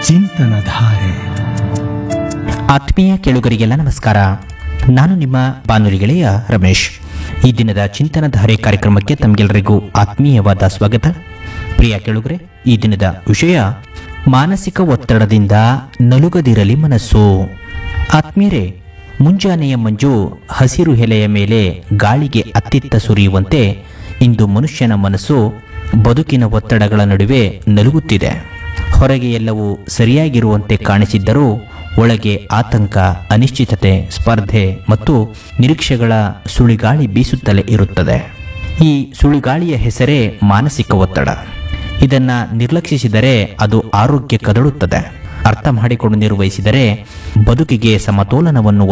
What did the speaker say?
ಚಿಂತನ ಧಾರೆ ಆತ್ಮೀಯ ಕೇಳುಗರಿಗೆಲ್ಲ ನಮಸ್ಕಾರ ನಾನು ನಿಮ್ಮ ಬಾನುಲಿ ಗೆಳೆಯ ರಮೇಶ್ ಈ ದಿನದ ಚಿಂತನಧಾರೆ ಕಾರ್ಯಕ್ರಮಕ್ಕೆ ತಮಗೆಲ್ಲರಿಗೂ ಆತ್ಮೀಯವಾದ ಸ್ವಾಗತ ಪ್ರಿಯ ಕೇಳುಗರೆ ಈ ದಿನದ ವಿಷಯ ಮಾನಸಿಕ ಒತ್ತಡದಿಂದ ನಲುಗದಿರಲಿ ಮನಸ್ಸು ಆತ್ಮೀಯರೇ ಮುಂಜಾನೆಯ ಮಂಜು ಹಸಿರು ಎಲೆಯ ಮೇಲೆ ಗಾಳಿಗೆ ಅತ್ತಿತ್ತ ಸುರಿಯುವಂತೆ ಇಂದು ಮನುಷ್ಯನ ಮನಸ್ಸು ಬದುಕಿನ ಒತ್ತಡಗಳ ನಡುವೆ ನಲುಗುತ್ತಿದೆ ಹೊರಗೆ ಎಲ್ಲವೂ ಸರಿಯಾಗಿರುವಂತೆ ಕಾಣಿಸಿದ್ದರೂ ಒಳಗೆ ಆತಂಕ ಅನಿಶ್ಚಿತತೆ ಸ್ಪರ್ಧೆ ಮತ್ತು ನಿರೀಕ್ಷೆಗಳ ಸುಳಿಗಾಳಿ ಬೀಸುತ್ತಲೇ ಇರುತ್ತದೆ ಈ ಸುಳಿಗಾಳಿಯ ಹೆಸರೇ ಮಾನಸಿಕ ಒತ್ತಡ ಇದನ್ನ ನಿರ್ಲಕ್ಷಿಸಿದರೆ ಅದು ಆರೋಗ್ಯ ಕದಡುತ್ತದೆ ಅರ್ಥ ಮಾಡಿಕೊಂಡು ನಿರ್ವಹಿಸಿದರೆ ಬದುಕಿಗೆ ಸಮತೋಲನವನ್ನು